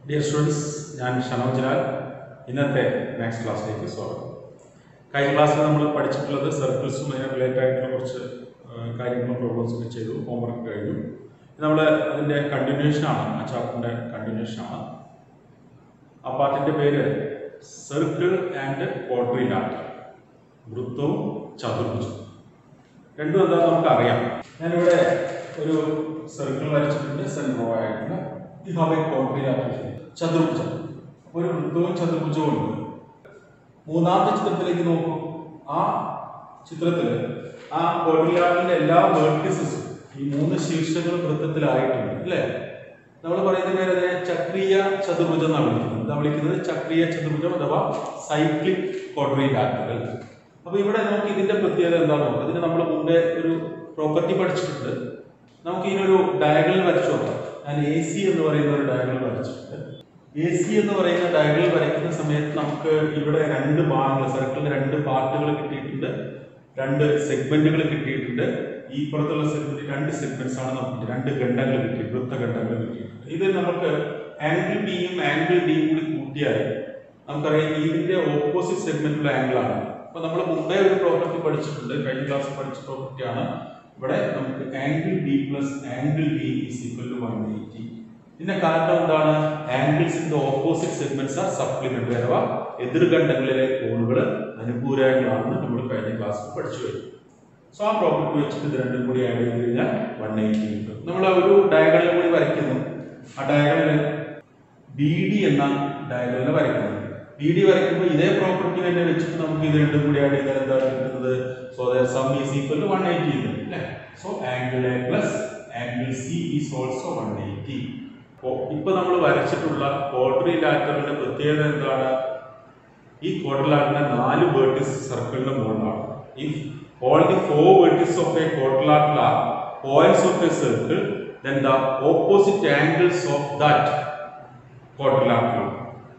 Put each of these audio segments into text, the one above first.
Dear students ഞാൻ ഷനോജ് ലാൽ ഇന്നത്തെ maths ക്ലാസ്സിലേക്ക് സ്വാഗതം കഴിഞ്ഞ ക്ലാസ്സിൽ നമ്മൾ പഠിച്ചിട്ടുള്ളത് സർക്കിൾസും അതിനെ റിലേറ്റഡ് ആയിട്ടുള്ള കുറച്ച് ആ, കാര്യങ്ങളും പ്രോബ്ലംസും ഒക്കെ ചെയ്തു ഹോംവർക്ക് കഴിഞ്ഞു നമ്മൾ അതിൻ്റെ കണ്ടിന്യൂഷനാണ് ആ ചാപ്റ്ററിൻ്റെ കണ്ടിന്യൂഷനാണ് ആ പാട്ടിൻ്റെ പേര് സർക്കിൾ ആൻഡ് ക്വാഡ്രിലാറ്റർ വൃത്തവും ചതുർഭുജവും രണ്ടും എന്താണെന്ന് നമുക്ക് അറിയാം ഞാനിവിടെ ഒരു സർക്കിൾ വരച്ചിട്ടുണ്ട് സെൻട്രോ ആയിട്ടുള്ള ഈ ഹവേ ക്വാഡ്രിലാറ്റർ ചതുർഭുജം അപ്പോൾ ഒരു വൃത്തവും ചതുർഭുജവും ഉണ്ട് മൂന്നാമത്തെ ചിത്രത്തിലേക്ക് നോക്കൂ ആ ചിത്രത്തിൽ ആ ക്വാഡ്രിലാറ്ററിന്റെ എല്ലാ വേർട്ടിസസും ഈ മൂന്ന് ശീർഷങ്ങളും വൃത്തത്തിലായിട്ടുണ്ട് അല്ലേ നമ്മൾ പറയുന്ന പേര് അതിനെ ചക്രീയ ചതുർഭുജം എന്നാണ് വിളിക്കുന്നത് എന്താ വിളിക്കുന്നത് ചക്രീയ ചതുർഭുജം അഥവാ സൈക്ലിക് ക്വാഡ്രിലാറ്ററൽ അപ്പൊ ഇവിടെ നമുക്ക് ഇതിന്റെ പ്രത്യേകത എന്താണെന്ന് നോക്കാം ഇതിന് നമ്മൾ മുമ്പേ ഒരു പ്രോപ്പർട്ടി പഠിച്ചിട്ടുണ്ട് നമുക്ക് ഇതിനൊരു ഡയഗണൽ വരച്ചു നോക്കാം ഞാൻ എ സി എന്ന് പറയുന്ന ഒരു ഡയഗണൽ വരച്ചിട്ടുണ്ട് എ സി എന്ന് പറയുന്ന ഡയഗണൽ വരയ്ക്കുന്ന സമയത്ത് നമുക്ക് ഇവിടെ രണ്ട് ഭാഗങ്ങൾ സർക്കിളിന് രണ്ട് പാർട്ടുകൾ കിട്ടിയിട്ടുണ്ട് രണ്ട് സെഗ്മെന്റുകൾ കിട്ടിയിട്ടുണ്ട് ഈ പുറത്തുള്ള സെഗ്മെന്റ് രണ്ട് സെഗ്മെന്റ്സ് ആണ് നമുക്ക് രണ്ട് ഖണ്ഡങ്ങൾ കിട്ടി വൃത്തഖണ്ഡങ്ങൾ കിട്ടിയിട്ടുണ്ട് ഇത് നമുക്ക് ആംഗിൾ ബിയും ആംഗിൾ ഡിയും കൂടി കൂട്ടിയാൽ നമുക്കറിയാം ഇതിന്റെ ഓപ്പോസിറ്റ് സെഗ്മെന്റിലുള്ള ആംഗിൾ ആണ് അപ്പൊ നമ്മൾ മുമ്പേ ഒരു പ്രോപ്പർട്ടി പഠിച്ചിട്ടുണ്ട് കഴിഞ്ഞ ക്ലാസ്സിൽ പഠിച്ച പ്രോപ്പർട്ടിയാണ് ഇവിടെ നമുക്ക് angle B plus angle B is equal to one eighty ഇതിന്റെ കാരണം എന്താണ് angles in the opposite segments are supplementary അഥവാ എതിർഖണ്ഡങ്ങളിലെ കോണുകൾ അനുകൂലങ്ങളാണെന്ന് നമ്മൾ കഴിഞ്ഞ ക്ലാസ്സിൽ പഠിച്ചു കഴിഞ്ഞു സോ ആ പ്രോപ്പർട്ടി വെച്ചിട്ട് ഇത് രണ്ടും കൂടി ആഡ് ചെയ്ത് കഴിഞ്ഞാൽ വൺ എയ്റ്റി കിട്ടും നമ്മൾ ആ ഒരു ഡയഗണൽ കൂടി വരയ്ക്കുന്നു ആ ഡയഗണൽ ബി ഡി എന്ന ഡയഗണൽ വരയ്ക്കുന്നത് ബി ഡി വരയ്ക്കുമ്പോൾ ഇതേ പ്രോപ്പർട്ടി തന്നെ വെച്ചിട്ട് നമുക്ക് ഇത് രണ്ടും കൂടി ആഡ് ചെയ്താൽ എന്താണ് കിട്ടുന്നത് so sum is equal to one eighty അല്ലേ so angle A plus angle C is also one eighty ഇപ്പൊ നമ്മൾ വരച്ചിട്ടുള്ള ക്വാഡ്രിലാറ്ററിന്റെ പ്രത്യേകത എന്താണ് ഈ ക്വാഡ്രിലാറ്ററിന്റെ നാല് വേർട്ടിസ് സർക്കിളിന്റെ മുകളിലാണ് if all the four vertices of a quadrilateral are points of a circle then the opposite angles of that quadrilateral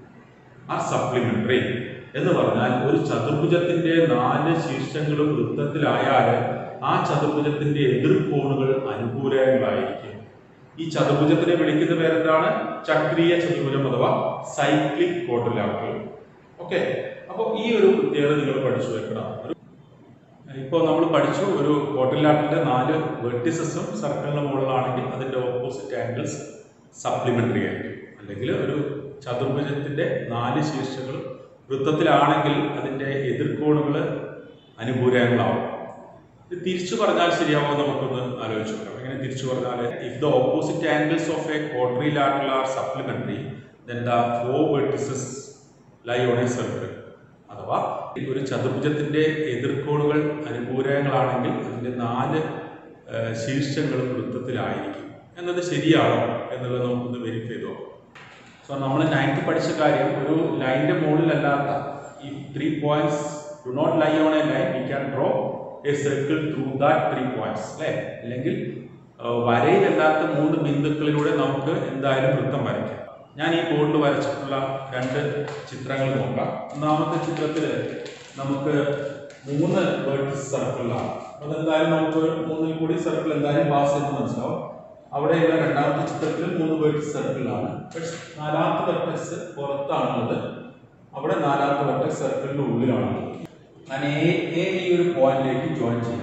are supplementary എന്ന് പറഞ്ഞാൽ ഒരു ചതുർഭുജത്തിന്റെ നാല് ശീർഷങ്ങളും വൃത്തത്തിലായാൽ ആ ചതുർഭുജത്തിന്റെ എതിർകോണുകൾ അനുകൂലങ്ങളായിരിക്കും ഈ ചതുർഭുജത്തിനെ വിളിക്കുന്ന പേരെന്താണ് ചക്രീയ ചതുർഭുജം അഥവാ സൈക്ലിക് ക്വാഡ്രിലാറ്ററൽ ഓക്കെ അപ്പോൾ ഈ ഒരു പ്രത്യേകത നിങ്ങൾ പഠിച്ചു വെക്കണം ഒരു ഇപ്പോൾ നമ്മൾ പഠിച്ചു ഒരു ക്വാഡ്രിലാറ്ററിന്റെ നാല് വെർട്ടിസസും സർക്കിളിന് മുകളിലാണെങ്കിൽ അതിന്റെ ഓപ്പോസിറ്റ് ആംഗിൾസ് സപ്ലിമെന്ററി ആയിരിക്കും അല്ലെങ്കിൽ ഒരു ചതുർഭുജത്തിന്റെ നാല് ശീർഷകൾ വൃത്തത്തിലാണെങ്കിൽ അതിന്റെ എതിർകോണുകൾ അനുകൂലങ്ങളാവും ഇത് തിരിച്ചു പറഞ്ഞാൽ ശരിയാവോ നമുക്കൊന്ന് ആലോചിച്ച് നോക്കാം എങ്ങനെ തിരിച്ചു പറഞ്ഞാൽ if the opposite angles of a quadrilateral are supplementary then the four vertices lie on a circle അഥവാ ഒരു ചതുർഭുജത്തിന്റെ എതിർക്കോണുകൾ അനുകൂലങ്ങളാണെങ്കിൽ അതിന്റെ നാല് ആ, ശീർഷങ്ങളും വൃത്തത്തിലായിരിക്കും എന്നത് ശരിയാണോ എന്നുള്ളത് നമുക്കൊന്ന് വെരിഫൈ ചെയ്ത് നോക്കാം സോ നമ്മൾ നയൻത്ത് പഠിച്ച കാര്യം ഒരു ലൈനിന്റെ മുകളിലല്ലാത്ത ഈ three points do not lie on a line we can draw a circle through that three points അല്ലേ അല്ലെങ്കിൽ ആ, വരയിലല്ലാത്ത മൂന്ന് ബിന്ദുക്കളിലൂടെ നമുക്ക് എന്തായാലും വൃത്തം വരയ്ക്കാം ഞാൻ ഈ ബോർഡിൽ വരച്ചിട്ടുള്ള രണ്ട് ചിത്രങ്ങൾ നോക്കാം ഒന്നാമത്തെ ചിത്രത്തിൽ നമുക്ക് മൂന്ന് വേർട്ടിസ് സർക്കിളാണ് അപ്പോൾ എന്തായാലും നമുക്ക് മൂന്നിൽ കൂടി സർക്കിൾ എന്തായാലും പാസ് ചെയ്ത് മനസ്സിലാവും അവിടെയുള്ള രണ്ടാമത്തെ ചിത്രത്തിൽ മൂന്ന് വേർട്ടിസ് സർക്കിളാണ് പക്ഷെ നാലാമത്തെ വെർട്ടക്സ് പുറത്താണുള്ളത് അവിടെ നാലാമത്തെ വെർട്ടക്സ് സർക്കിളിന്റെ ഉള്ളിലാണുള്ളത് ഞാൻ എ എ ഈ ഒരു പോയിന്റിലേക്ക് ജോയിൻ ചെയ്യാം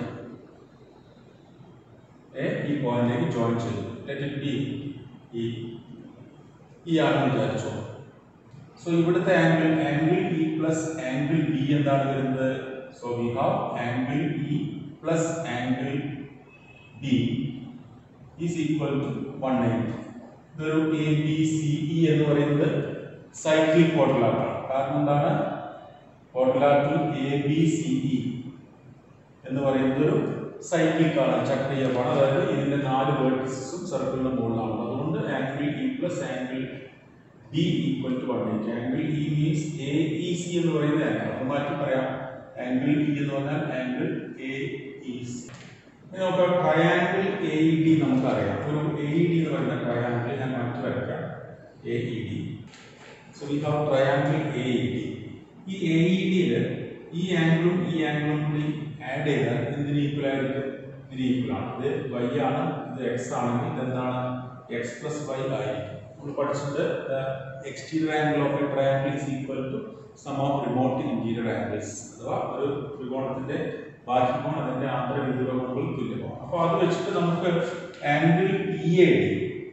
എ ഈ പോയിന്റിലേക്ക് ജോയിൻ ചെയ്തു ലെറ്റ് ഇറ്റ് ബി ഈ ഈ ആണെന്ന് വിചാരിച്ചോ സോ ഇവിടുത്തെ angle angle E plus angle B എന്താണ് വരുന്നത് so we have angle E plus angle B is equal to one eighty ഇതൊരു എ ബി സി ഇ എന്ന് പറയുന്നത് സൈക്ലിക് ക്വാഡ്രിലാറ്റർ കാരണം എന്താണ് quadrilateral A B C E എന്ന് പറയുന്നത് ഒരു സൈക്ലിക് ആണ് ചക്രീയമാണ് അതായത് ഇതിന്റെ നാല് വേർട്ടിസസും സർക്കിളിന് മുകളിലാണ് അതുകൊണ്ട് angle E plus angle B equal to one eighty angle E means A E C എന്ന് പറയുന്ന ആംഗിൾ അത് മാറ്റി പറയാം ആംഗിൾ ഇ എന്ന് പറഞ്ഞാൽ ആംഗിൾ എ ഇ സി ഇനി നമുക്ക് ട്രയാംഗിൾ എ ഇ ഡി നമുക്കറിയാം ഒരു എ ഇ ഡി എന്ന് പറയുന്ന ട്രയാംഗിൾ ഞാൻ മാറ്റി വരയ്ക്കാം A E D so we have triangle A E D ഈ എ ഇ ഡിയിൽ ഈ ആംഗിളും ഈ ആംഗിളും കൂടി ആഡ് ചെയ്താൽ എന്തിന് ഈക്വൽ ആയിരിക്കും ഇതിന് ഈക്വൽ ആണ് ഇത് y ആണ് ഇത് x ആണെങ്കിൽ ഇതെന്താണ് എക്സ് പ്ലസ് വൈ ആയിരിക്കും നമ്മൾ പഠിച്ചിട്ട് exterior angle of a triangle is equal to sum of remote interior angles അഥവാ ഒരു ത്രികോണത്തിന്റെ ബാഹ്യകോൺ അതിന്റെ ആന്തര വിദൂര കോണുകൾ തുല്യമാണ് അപ്പോൾ അത് വെച്ചിട്ട് നമുക്ക് angle E A D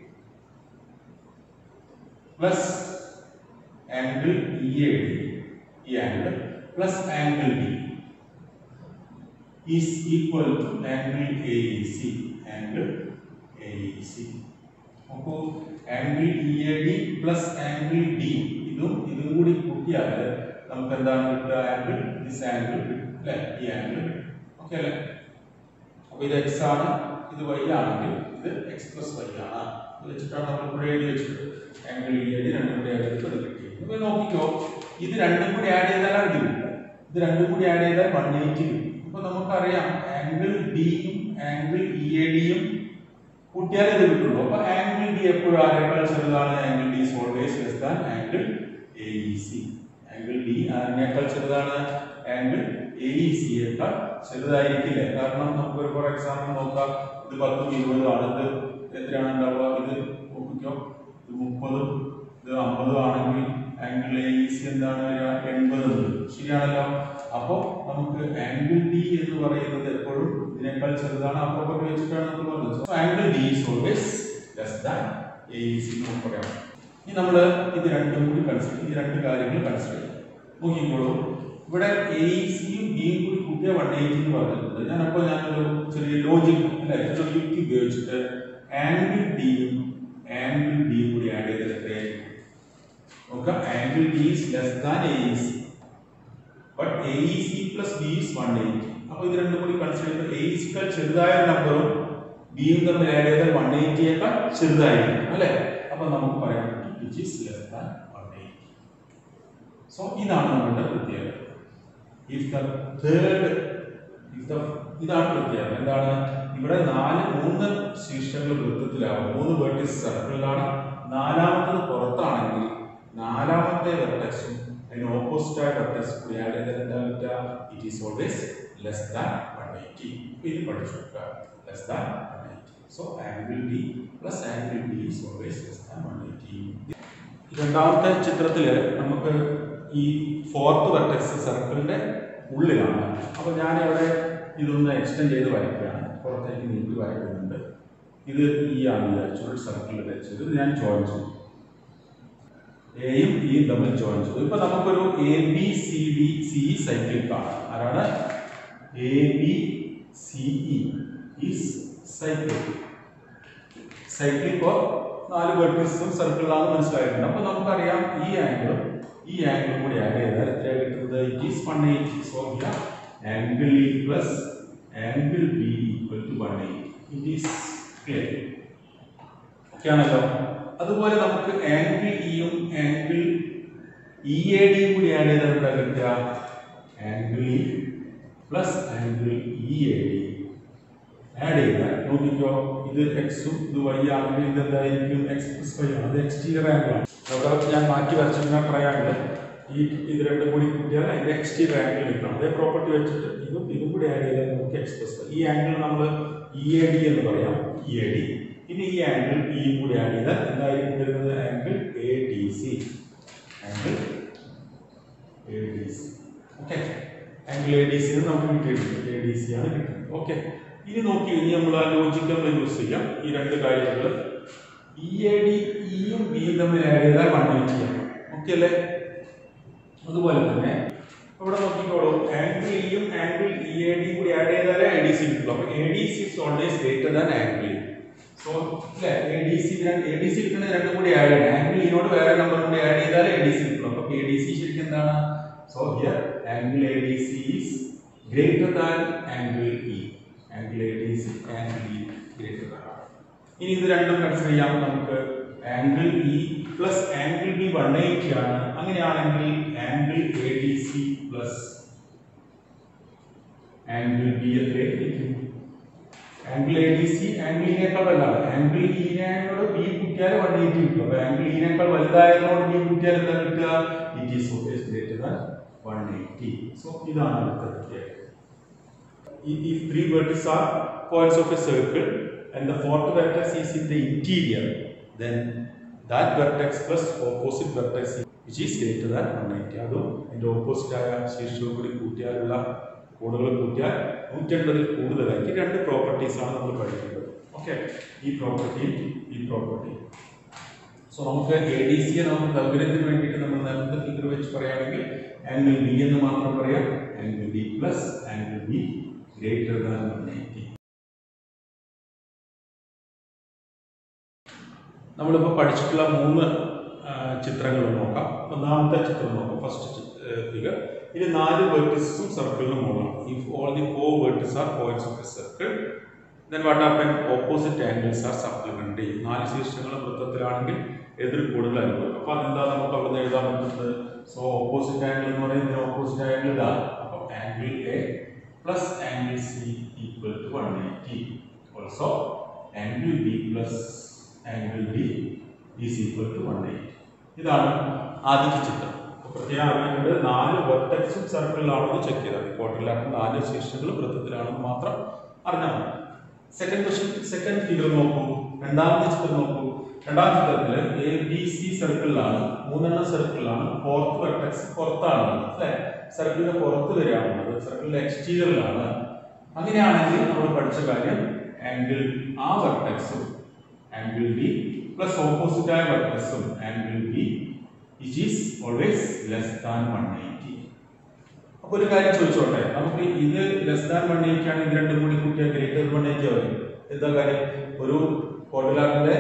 plus angle E A D ഈ angle plus angle D is equal to angle A E C angle A E C അപ്പോൾ angle E A D plus angle D ഇതും ഇതും കൂടി കൂട്ടിയാൽ നമുക്ക് എന്താണ് കിട്ടുക angle this angle അല്ലേ ഈ ആംഗിൾ ഓക്കെ അല്ലേ അപ്പോൾ ഇത് എക്സ് ആണ് ഇത് വൈ ആണെങ്കിൽ ഇത് എക്സ് പ്ലസ് വൈ ആണ് ഇത് വെച്ചിട്ടാണ് നമ്മൾ ഇവിടെ എഴുതി വെച്ചത് ആംഗിൾ ഇ എ ഡി രണ്ടും കൂടി ആഡ് ചെയ്തിട്ട് ഇത് കിട്ടി അപ്പോൾ നോക്കിക്കോ ഇത് രണ്ടും കൂടി ആഡ് ചെയ്താലാണ് ഇത് കിട്ടുക ഇത് രണ്ടും കൂടി ആഡ് ചെയ്താൽ വൺ എയ്റ്റി കിട്ടും അപ്പോൾ നമുക്കറിയാം ആംഗിൾ ഡിയും ആംഗിൾ ഇ എ ഡിയും കൂട്ടിയാലേ ഇത് കിട്ടുള്ളൂ അപ്പൊ ആംഗിൾ ഡി എപ്പോഴും ആരെക്കാൾ ചെറുതാണ് angle D is always less than angle A E C angle D ആരിനേക്കാൾ ചെറുതാണ് ആംഗിൾ എ ഇ സിയേക്കാൾ ചെറുതായിരിക്കില്ലേ കാരണം നമുക്ക് ഒരു ഫോർ എക്സാമ്പിൾ നോക്കാം ഇത് പത്തും ഇരുപതും ആണ് ഇത് എത്രയാണ് ഉണ്ടാവുക ഇത് നോക്കിക്കോ ഇത് മുപ്പതും ഇത് അമ്പതും ആണെങ്കിൽ ആംഗിൾ എ ഇ സി എന്താണ് വരിക എൺപത് ശരിയാണല്ലോ അപ്പോൾ നമുക്ക് ആംഗിൾ ഡി എന്ന് പറയുന്നത് എപ്പോഴും ഇതിനേക്കാൾ ചെറുതാണ് ആ പ്രോപ്പർട്ടി വെച്ചിട്ടാണ് നമ്മൾ പറഞ്ഞത് so angle D is always less than A E C എന്ന് പറയാം ഇനി നമ്മൾ ഇത് രണ്ടും കൂടി കൺസിഡർ ഈ രണ്ട് കാര്യങ്ങൾ കൺസിഡർ ചെയ്യാം നോക്കിക്കോളൂ ഇവിടെ എ ഇ സിയും ബിയും കൂടി കൂട്ടിയ വൺ എയ്റ്റി എന്ന് പറഞ്ഞിട്ടുണ്ട് ഞാനപ്പോൾ ഞാനൊരു ചെറിയ ലോജിക് അല്ലെ ഒരു യുക്തി ഉപയോഗിച്ചിട്ട് ആംഗിൾ ഡിയും ആംഗിൾ ബിയും കൂടി ആഡ് ചെയ്തത് എത്രയായിരിക്കും നോക്കാം angle D is less than A E C but A E C plus B is one eighty അപ്പോൾ ഇത് രണ്ടും കൂടി കൺസിഡർ ചെയ്യുമ്പോൾ എ ഇസിക്കാൾ ചെറുതായ നമ്പറും ബിയും തമ്മിൽ ആഡ് ചെയ്താൽ വൺ എയ്റ്റിയേക്കാൾ ചെറുതായിരിക്കും അല്ലേ അപ്പോൾ നമുക്ക് പറയാൻ പറ്റും which is less than one eighty so ഇതാണ് നമ്മുടെ പ്രത്യേകത if the third if the ഇതാണ് പ്രത്യേകത എന്താണ് ഇവിടെ നാല് മൂന്ന് ശീർഷങ്ങൾ വൃത്തത്തിലാവും മൂന്ന് വേർട്ടിസ് സർക്കിളിലാണ് നാലാമത്തത് പുറത്താണെങ്കിൽ നാലാമത്തെ വെർട്ടെക്സും അതിന് ഓപ്പോസിറ്റ് ആയ വെർട്ടെക്സ് കൂടി ആഡ് ചെയ്താൽ എന്താ പറ്റുക it is always less than one eighty ഇത് പഠിച്ചു വെക്കുക less than one eighty so angle D plus angle D is always less than one eighty രണ്ടാമത്തെ ചിത്രത്തിൽ നമുക്ക് ഈ ഫോർത്ത് വെർട്ടെക്സ് സർക്കിളിന്റെ ഉള്ളിലാണ് അപ്പോൾ ഞാൻ ഇവിടെ ഇതൊന്ന് എക്സ്റ്റെൻഡ് ചെയ്ത് വരയ്ക്കുകയാണ് പുറത്തേക്ക് നീട്ടി വരയ്ക്കുന്നുണ്ട് ഇത് ഈ ആണ് വിചാരിച്ചു ഒരു സർക്കിളിൽ വെച്ചത് ഇത് ഞാൻ ജോയിൻ ചെയ്തു എയും ഇയും തമ്മിൽ ജോയിൻ ചെയ്തു ഇപ്പൊ നമുക്കൊരു A B C D C cycle കാണാം ആരാണ് A B C E is cycle cycle ഇപ്പോൾ നാല് വെർട്ടിസും സർക്കിളാണ് മനസ്സിലായിട്ടുണ്ട് അപ്പൊ നമുക്കറിയാം ഈ ആംഗിളും ഈ ആംഗിളും കൂടി ആഡ് ചെയ്താൽ എത്രയാണ് കിട്ടുന്നത് it is one eighty so here angle E plus angle B equal to one eighty it is clear okay ആണല്ലോ അതുപോലെ നമുക്ക് ആംഗിൾ ഇയും ആംഗിൾ ഇ എ ഡിയും കൂടി ആഡ് ചെയ്താൽ എന്താ കിട്ടുക angle E plus angle E A D add ചെയ്താൽ നോക്കിക്കോ ഇത് എക്സും ഇത് വൈ ആണെങ്കിൽ ഇത് എന്തായിരിക്കും എക്സ് പ്ലസ് വൈ ആണ് അത് എക്സ്റ്റീരിയർ ആംഗിൾ ആണ് അവിടെ ഞാൻ മാറ്റി വരച്ചിരുന്ന ട്രയാങ്കിൾ ഈ ഇത് രണ്ടും കൂടി കൂട്ടിയാൽ അതിന്റെ എക്സ്റ്റീരിയർ ആംഗിൾ കിട്ടണം അതേ പ്രോപ്പർട്ടി വെച്ചിട്ട് ഇതും ഇതും കൂടി ആഡ് ചെയ്താൽ നമുക്ക് എക്സ് പ്ലസ് വൈ ഈ ആംഗിൾ നമ്മൾ ഇ എ ഡി എന്ന് പറയാം ഇ എ ഡി ഇനി ഈ ആംഗിൾ ഇയും കൂടി ആഡ് ചെയ്താൽ എന്തായിരിക്കും വരുന്നത് angle A D C angle A D C okay angle A D C നമുക്ക് കിട്ടിയിട്ടുണ്ട് എ ഡി സി ആണ് കിട്ടുന്നത് ഓക്കെ ഇനി നോക്കി ഇനി നമ്മൾ ആ ലോജിക്ക് നമ്മൾ യൂസ് ചെയ്യാം ഈ രണ്ട് കാര്യങ്ങൾ ഇ എ ഡി ഇയും ബിയും തമ്മിൽ ആഡ് ചെയ്താൽ വൺ എയ്റ്റി ആണ് ഓക്കെ അല്ലേ അതുപോലെ തന്നെ ഇവിടെ നോക്കിക്കോളൂ ആംഗിൾ ഇയും ആംഗിൾ ഇ എ ഡിയും കൂടി ആഡ് ചെയ്താലേ എ ഡി സി കിട്ടുള്ളൂ അപ്പൊ A D C is always greater than angle E so അല്ലേ A D C A D C കിട്ടുന്ന രണ്ടും കൂടി ആഡ് ചെയ്യണം ആംഗിൾ ഇനോട് വേറെ നമ്പർ കൂടി ആഡ് ചെയ്താലേ എ ഡി സി കിട്ടുള്ളൂ അപ്പൊ എ ഡി സി ശരിക്കും എന്താണ് so here angle A D C is greater than angle E angle A D C angle E greater than ഇനി ഇത് രണ്ടും കൺസിഡർ ചെയ്യാം നമുക്ക് angle E plus angle B one eighty ആണ് അങ്ങനെയാണെങ്കിൽ angle A D C plus angle B എത്രയായിരിക്കും angle A D C ആംഗിളിനേക്കാൾ വലുതാണ് ആംഗിൾ ഇനോട് ബി കൂട്ടിയാൽ വൺ എയ്റ്റി കിട്ടും അപ്പൊ ആംഗിൾ ഇനേക്കാൾ വലുതായതിനോട് ബി കൂട്ടിയാൽ എന്താ കിട്ടുക it is always greater than one eighty so ഇതാണ് അടുത്ത പ്രത്യേകത if three vertices are points of a circle and the fourth vertex is in the interior, then that vertex plus opposite vertex which is greater than one ninety അതും അതിൻ്റെ ഓപ്പോസിറ്റായ ശീർഷവും കൂടി കൂട്ടിയാലുള്ള കോണുകൾ കൂട്ടിയാൽ നൂറ്റൻപതിൽ കൂടുതലായിരിക്കും രണ്ട് പ്രോപ്പർട്ടീസാണ് നമ്മൾ പഠിക്കേണ്ടത് ഓക്കെ ഈ പ്രോപ്പർട്ടിയും ഈ പ്രോപ്പർട്ടിയും സോ നമുക്ക് എ ഡി സിയെ നമുക്ക് സൗകര്യത്തിന് വേണ്ടിയിട്ട് നമ്മൾ നേരത്തെ ഫിഗർ വെച്ച് പറയുകയാണെങ്കിൽ ആംഗിൾ ബി എന്ന് മാത്രം പറയാം angle B plus angle B greater than one eighty നമ്മളിപ്പോൾ പഠിച്ചിട്ടുള്ള മൂന്ന് ചിത്രങ്ങൾ നോക്കാം ഒന്നാമത്തെ ചിത്രം നോക്കാം ഫസ്റ്റ് ഫിഗർ ഇത് നാല് വെർട്ടിസസും സർക്കിളിനും മുകളാണ് if all the four vertices are points of a circle then what happen opposite angles are supplementary നാല് ശീർഷങ്ങൾ വൃത്തത്തിലാണെങ്കിൽ എതിർ കൂടുതലായിരിക്കും അപ്പോൾ അതെന്താ നമുക്ക് അവിടെ നിന്ന് എഴുതാൻ പറ്റുന്നത് സോ ഓപ്പോസിറ്റ് ആംഗിൾ എന്ന് പറയുന്നത് ഓപ്പോസിറ്റ് ആംഗിൾ ഇതാണ് അപ്പോൾ angle A plus angle C equal to one eighty also angle B plus angle D is equal to one eighty ഇതാണ് ആദ്യത്തെ ചിത്രം അപ്പോൾ പ്രത്യേകം അറിയേണ്ടത് നാല് വെർട്ടക്സും സർക്കിളിലാണെന്ന് ചെക്ക് ചെയ്താൽ ക്വാർട്ടറിലാക്കുന്ന നാല് ശീർഷങ്ങളും വൃത്തത്തിലാണെന്ന് മാത്രം അറിഞ്ഞാൽ മതി സെക്കൻഡ് ക്വസ്റ്റ്യൻ സെക്കൻഡ് ഫിഗർ നോക്കൂ രണ്ടാമത്തെ ചിത്രം നോക്കൂ രണ്ടാം ചിത്രത്തിൽ എ ബി സി സർക്കിളിലാണ് മൂന്നെണ്ണം സർക്കിളിലാണ് ഫോർത്ത് വെർട്ടക്സ് പുറത്താണ് അല്ലെ സർക്കിളിന്റെ പുറത്ത് വരികയാണുള്ളത് സർക്കിളിന്റെ എക്സ്റ്റീരിയറിലാണ് അങ്ങനെയാണെങ്കിൽ നമ്മൾ പഠിച്ച കാര്യം ആംഗിൾ ആ വെർട്ടക്സും ആംഗിൾ ബി പ്ലസ് ഓപ്പോസിറ്റ് ആയ വെർട്ടക്സും angle B it is always less than one eighty അപ്പൊ ഒരു കാര്യം ചോദിച്ചോട്ടെ നമുക്ക് ഇത് ലെസ് ദാൻ വൺ എയ്റ്റി ആണ് ഇത് രണ്ടും കൂടി കൂട്ടിയാൽ ഗ്രേറ്റർ വൺ എയ്റ്റി ആവും എന്താ കാര്യം ഒരു കോട്ടിലാറിന്റെ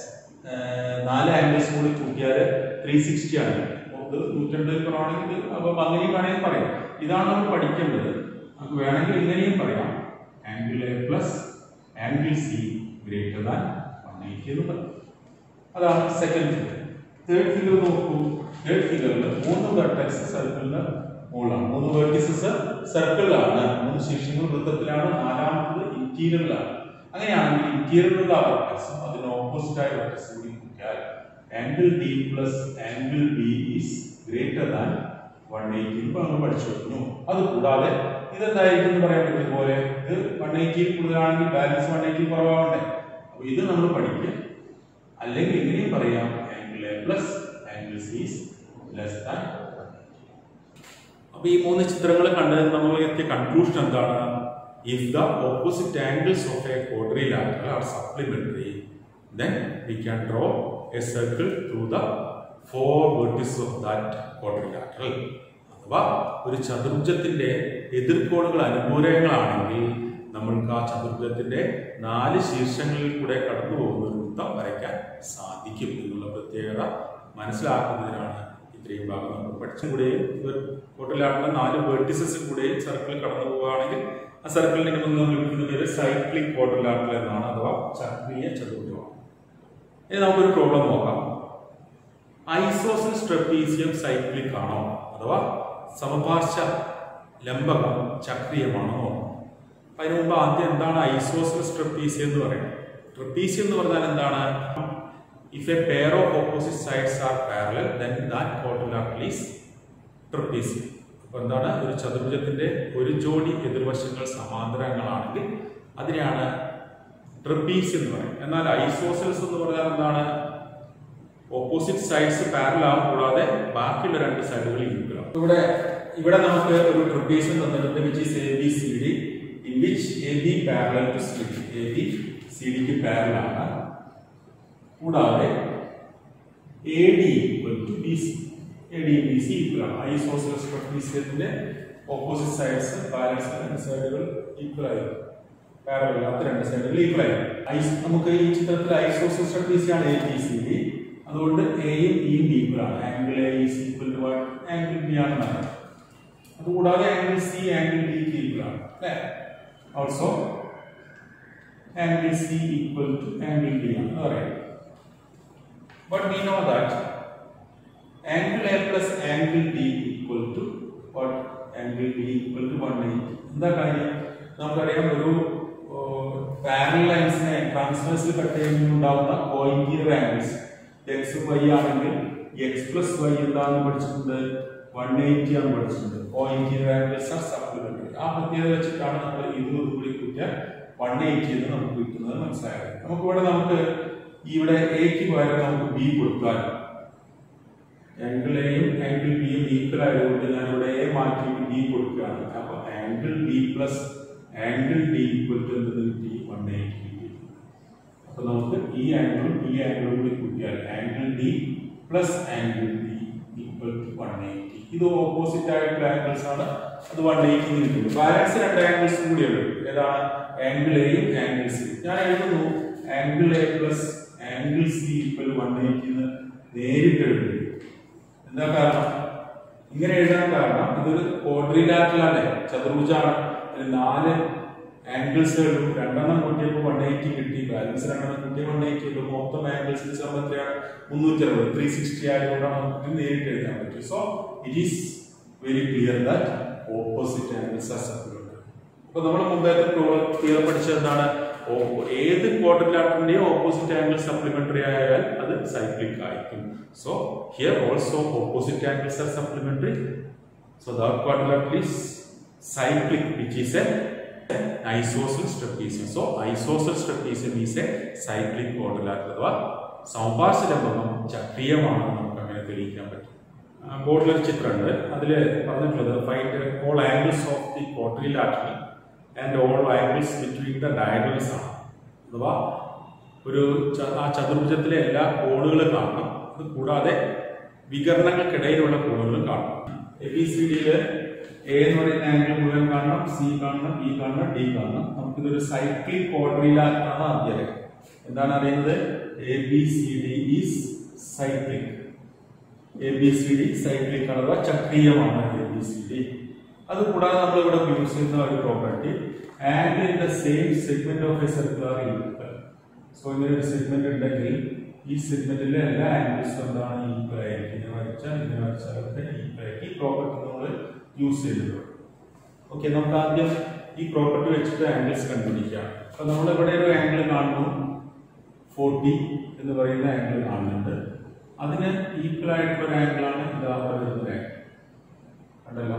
നാല് ആംഗിൾസ് കൂടി കൂട്ടിയാൽ ത്രീ സിക്സ്റ്റി ആണ് ഇത് നൂറ്റമ്പതിൽ കുറവാണെങ്കിൽ അപ്പൊ അങ്ങനെയും വേണമെങ്കിൽ പറയാം ഇതാണ് നമ്മൾ പഠിക്കേണ്ടത് നമുക്ക് വേണമെങ്കിൽ ഇങ്ങനെയും പറയാം angle A plus angle C greater than one eighty എന്ന് പറയും അതാണ് സെക്കൻഡ് ഫിഗർ തേർഡ് ഫിഗർ നോക്കൂ തേർഡ് ഫിഗറിൽ മൂന്ന് വെർട്ടക്സ് സർക്കിളിന് മുകളിലാണ് മൂന്ന് വെർട്ടിസസ് സർക്കിളിലാണ് മൂന്ന് ശീർഷങ്ങൾ വൃത്തത്തിലാണ് നാലാമത്തത് ഇന്റീരിയറിലാണ് അങ്ങനെയാണെങ്കിൽ ഇന്റീരിയറിലുള്ള വെർട്ടക്സും അതിന് ഓപ്പോസിറ്റ് ആയ വെർട്ടക്സും കൂടി കൂട്ടിയാൽ angle D plus angle B is greater than one eighty നമ്മൾ പഠിച്ചു കഴിഞ്ഞു അത് കൂടാതെ ഇതെന്തായിരിക്കും എന്ന് പറയാൻ പറ്റും പോലെ ഇത് വൺ എയ്റ്റിയിൽ കൂടുതലാണെങ്കിൽ ബാലൻസ് വൺ എയ്റ്റി കുറവാകണ്ടേ അപ്പൊ ഇത് നമ്മൾ പഠിക്കുക അല്ലെങ്കിൽ ഇങ്ങനെയും പറയാം angle A plus angle C is less than അപ്പൊ ഈ മൂന്ന് ചിത്രങ്ങൾ കണ്ടത് നമ്മൾ എത്തിയ കൺക്ലൂഷൻ എന്താണ് if the opposite angles of a quadrilateral are supplementary then we can draw a circle through the four vertices of that quadrilateral അഥവാ ഒരു ചതുർഭുജത്തിന്റെ എതിർക്കോണുകൾ അനുകൂലങ്ങളാണെങ്കിൽ നമ്മൾക്ക് ആ ചതുർഭുജത്തിന്റെ നാല് ശീർഷങ്ങളിൽ കൂടെ കടന്നു പോകുന്ന ഒരു വൃത്തം വരയ്ക്കാൻ സാധിക്കും എന്നുള്ള പ്രത്യേകത മനസ്സിലാക്കുന്നതിനാണ് ഇത്രയും ഭാഗം നമ്മൾ പഠിച്ചും കൂടെയും ടോട്ടലായിട്ടുള്ള നാല് വേർട്ടിസസ് കൂടെയും സർക്കിൾ കടന്നു പോവുകയാണെങ്കിൽ ആ സർക്കിളിനെ നമ്മൾ വിളിക്കുന്ന പേര് സൈക്ലിക് ക്വാഡ്രിലാറ്ററൽ എന്നാണ് അഥവാ ചക്രീയ ചതുർഭുജമാണ് ഇനി നമുക്കൊരു പ്രോബ്ലം നോക്കാം ഐസോസിൽ ട്രപ്പീസിയം സൈക്ലിക് ആണോ അഥവാ സമപാർശ്വ ലംബകം ചക്രീയമാണോ നോക്കാം അപ്പൊ അതിന് മുമ്പ് ആദ്യം എന്താണ് ഐസോസിൽ ട്രപ്പീസിയം എന്ന് പറയുന്നത് ട്രപ്പീസിയം എന്ന് പറഞ്ഞാൽ എന്താണ് if a pair of opposite sides are parallel then that quadrilateral is trapezium അപ്പൊ എന്താണ് ഒരു ചതുർഭുജത്തിന്റെ ഒരു ജോഡി എതിർവശങ്ങൾ സമാന്തരങ്ങളാണെങ്കിൽ അതിനെയാണ് ട്രപ്പീസ് എന്ന് പറയും എന്നാൽ ഐസോസൽസ് എന്ന് പറഞ്ഞാൽ എന്താണ് ഓപ്പോസിറ്റ് സൈഡ്സ് പാരലൽ ആവും കൂടാതെ ബാക്കിയുള്ള രണ്ട് സൈഡുകൾ ഈക്വൽ ആവും ഇവിടെ ഇവിടെ നമുക്ക് ഒരു ട്രപ്പീസ് തന്നിട്ടുണ്ട് which is A B C D in which A B parallel to C D A B C ഡിക്ക് പാരലൽ ആണ് കൂടാതെ A D equal to B C A D B C equal ആണ് ഐസോസൽസ് ട്രപ്പീസിയത്തിന്റെ opposite sides balance രണ്ട് സൈഡുകൾ equal ആയിരിക്കും parallel അല്ലാത്ത രണ്ട് സൈഡുകൾ ഈക്വൽ ആയിരിക്കും ഐസ് നമുക്ക് ഈ ചിത്രത്തിൽ ഐസോസൽസ് ട്രപ്പീസ് ആണ് എ ബി സി ഡി അതുകൊണ്ട് എയും ബിയും ഈക്വൽ ആണ് angle A is equal to one angle B ആണെന്നാണ് അതുകൂടാതെ ആംഗിൾ സി ആംഗിൾ ഡിക്ക് ഈക്വൽ ആണ് അല്ലേ also angle C equal to angle D ആണ് പറയാം but we know that angle A plus angle D equal to what angle D equal to one eighty എന്താ കാര്യം നമുക്കറിയാം ഒരു പാരൽ ലൈൻസിനെ ട്രാൻസ്വേഴ്സിൽ കട്ട് ചെയ്യുമ്പോൾ ഉണ്ടാവുന്ന കോയിന്റീരിയർ ആംഗിൾസ് എക്സ് വൈ ആണെങ്കിൽ X plus Y എന്താണെന്ന് പഠിച്ചിട്ടുണ്ട് വൺ എയ്റ്റി ആണ് പഠിച്ചിട്ടുണ്ട് കോയിന്റീരിയർ ആംഗിൾസ് ആർ സപ്ലിമെന്ററി ആ പ്രത്യേകത വെച്ചിട്ടാണ് നമ്മൾ ഇത് കൂടി കൂട്ടിയാൽ വൺ എയ്റ്റി എന്ന് നമുക്ക് കിട്ടുന്നത് മനസ്സിലായത് നമുക്കിവിടെ നമുക്ക് ഇവിടെ എക്ക് പകരം നമുക്ക് ബി കൊടുത്താൽ ആംഗിൾ എയും ആംഗിൾ ബിയും ഈക്വൽ ആയതുകൊണ്ട് ഞാൻ ഇവിടെ എ മാറ്റിയിട്ട് ബി കൊടുക്കുകയാണ് അപ്പൊ angle B plus angle D equal to എന്ത് കിട്ടി വൺ എയ്റ്റി കിട്ടി അപ്പൊ നമുക്ക് ഈ ആംഗിളും ഈ ആംഗിളും കൂടി കൂട്ടിയാൽ angle D plus angle D equal to one eighty ഇത് ഓപ്പോസിറ്റ് ആയിട്ടുള്ള ആംഗിൾസ് ആണ് അത് വൺ എയ്റ്റി കിട്ടും ബാലൻസ് രണ്ട് ആംഗിൾസും കൂടി ഉണ്ട് ഏതാണ് ആംഗിൾ എയും ആംഗിൾ സി ഞാൻ എഴുതുന്നു angle A plus angle C equal one eighty എന്ന് നേരിട്ട് എഴുതുന്നു എന്താ കാരണം ഇങ്ങനെ എഴുതാൻ കാരണം ഇതൊരു ക്വാഡ്രിലാറ്ററൽ അല്ലേ ചതുർഭുജാണ് ഇതിൽ നാല് ആംഗിൾസ് രണ്ടെണ്ണം കൂട്ടിയപ്പോൾ വൺ എയ്റ്റി കിട്ടി ബാലൻസ് രണ്ടെണ്ണം കൂട്ടിയ വൺ എയ്റ്റി കിട്ടും മൊത്തം ആംഗിൾസിന് ചേർന്ന് എത്രയാണ് മുന്നൂറ്റി അറുപത് ത്രീ സിക്സ്റ്റി ആയതുകൊണ്ടാണ് നമുക്ക് നേരിട്ട് എഴുതാൻ പറ്റും so it is very clear that opposite angles are supplementary അപ്പൊ നമ്മൾ മുമ്പത്തെ ക്ലിയർ പഠിച്ചത് എന്താണ് ഓ- ഏത് ക്വാഡ്രിലാറ്ററിന്റെയും ഓപ്പോസിറ്റ് ആംഗിൾ സപ്ലിമെന്ററി ആയാൽ അത് സൈക്ലിക് ആയിരിക്കും so here also opposite angles are supplementary so the quadrilateral is cyclic which is a isosceles trapezium so isosceles trapezium is a cyclic quadrilateral അഥവാ സമപാർശ്വലംബം ചക്രീയമാണെന്ന് നമുക്ക് അങ്ങനെ തെളിയിക്കാൻ പറ്റും ബോർഡിൽ ഒരു ചിത്രമുണ്ട് അതിൽ പറഞ്ഞിട്ടുള്ളത് find all angles of the quadrilateral and all angles between the diagonals ആണ് അഥവാ ഒരു ച- ആ ചതുർഭുജത്തിലെ എല്ലാ കോണുകളും കാണണം അത് കൂടാതെ വികരണങ്ങൾക്കിടയിലുള്ള കോണുകളും കാണണം എ ബി സി ഡിയില് എ എന്ന് പറയുന്ന ആംഗിൾ മുഴുവൻ കാണണം സി കാണണം ബി കാണണം ഡി കാണണം നമുക്കിതൊരു സൈക്ലിക് ക്വാഡ്രിലാറ്റർ ആണ് ആദ്യം എന്താണ് അറിയുന്നത് A B C D is cyclic A B C D cyclic അഥവാ ചക്രീയമാണ് എ ബി സി ഡി അത് കൂടാതെ നമ്മൾ ഇവിടെ യൂസ് ചെയ്യുന്ന ഒരു property angle in the same segment of a circular equal so ഇങ്ങനെ ഒരു സെഗ്മെന്റ് ഉണ്ടെങ്കിൽ ഈ സെഗ്മെന്റിലെ എല്ലാ ആംഗിൾസും എന്താണ് ഈക്വൽ ആയിരിക്കും ഇങ്ങനെ വരച്ചാൽ ഇങ്ങനെ വരച്ചാൽ ഒക്കെ ഈക്വൽ ആയിരിക്കും ഈ പ്രോപ്പർട്ടി നമ്മൾ യൂസ് ചെയ്തിട്ടുണ്ട് ഓക്കെ നമുക്ക് ആദ്യം ഈ പ്രോപ്പർട്ടി വെച്ചിട്ട് ആംഗിൾസ് കണ്ടുപിടിക്കാം അപ്പൊ നമ്മൾ ഇവിടെ ഒരു ആംഗിൾ കാണുന്നു ഫോർട്ടി എന്ന് പറയുന്ന ആംഗിൾ കാണുന്നുണ്ട് അതിന് ഈക്വൽ ആയിട്ടുള്ള ഒരു ആംഗിൾ ആണ് ഇതാ വരുന്നത് ആംഗിൾ കണ്ടല്ലോ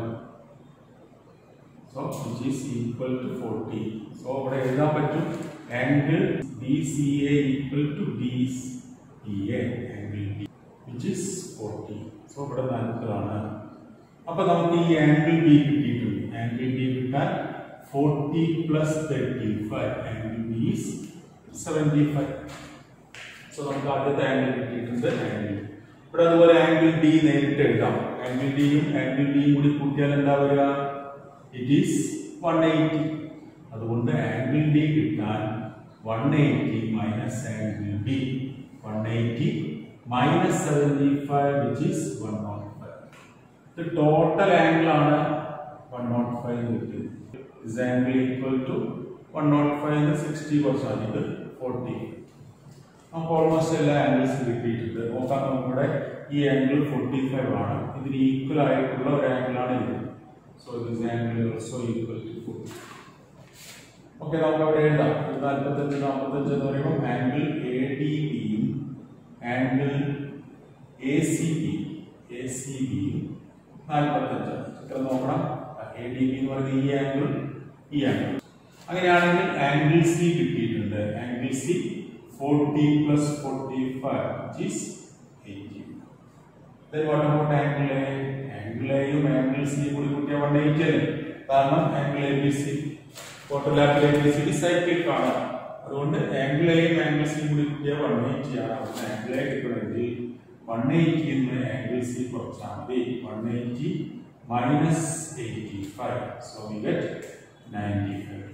so which is equal to forty so ഇവിടെ എഴുതാൻ പറ്റും angle D C A equal to D E A angle D which is forty so ഇവിടെ നാൽപ്പതാണ് അപ്പൊ നമുക്ക് ഈ ആംഗിൾ ബി കിട്ടിയിട്ടുണ്ട് ആംഗിൾ ബി കിട്ടാൻ forty plus thirty five angle B is seventy five so നമുക്ക് ആദ്യത്തെ ആംഗിൾ കിട്ടിയിട്ടുണ്ട് ആംഗിൾ ഇവിടെ അതുപോലെ ആംഗിൾ ഡി നേരിട്ട് എഴുതാം ആംഗിൾ ഡിയും ആംഗിൾ ഡിയും കൂടി കൂട്ടിയാൽ എന്താ വരിക ഇറ്റ് ഈസ് വൺ എയ്റ്റി അതുകൊണ്ട് ആംഗിൾ ഡി കിട്ടാൻ one eighty minus angle B one eighty minus seventy five which is one nought five ഇത് ടോട്ടൽ ആംഗിൾ ആണ് വൺ നോട്ട് ഫൈവ് കിട്ടിയത് is angle equal to one nought five sixty percent ഇത് forty നമുക്ക് almost എല്ലാ ആംഗിൾസും കിട്ടിയിട്ടുണ്ട് നോക്കാം നമ്മുടെ ഈ ആംഗിൾ ഫോർട്ടി ഫൈവ് ആണ് ഇതിന് ഈക്വൽ ആയിട്ടുള്ള ഒരു ആംഗിൾ ആണ് ഇത് so this angle also equal to forty okay നമുക്ക് അവിടെ എഴുതാം നാൽപ്പത്തഞ്ച് നാൽപ്പത്തഞ്ച് എന്ന് പറയുമ്പോൾ ആംഗിൾ എ ഡി ബിയും angle A C B A C ബിയും നാൽപ്പത്തഞ്ച് ചിത്രം നോക്കണം എ ഡി ബി എന്ന് പറയുന്നത് ഈ ആംഗിൾ ഈ ആംഗിൾ അങ്ങനെയാണെങ്കിൽ ആംഗിൾ സി കിട്ടിയിട്ടുണ്ട് angle C forty plus forty five which is eighty Then what about angle A? Angle A യും angle C യും കൂടി കൂട്ടിയാൽ 180 അല്ലേ? കാരണം angle ABC quadrilateral ABCD cyclic ആണ്. അതുകൊണ്ട് angle A യും angle C യും കൂടി കൂട്ടിയാൽ 180 ആണ്. അപ്പോൾ angle A കിട്ടണമെങ്കിൽ 180 എന്ന് angle C കുറച്ചാൽ മതി. 180 minus 85. So we get 95.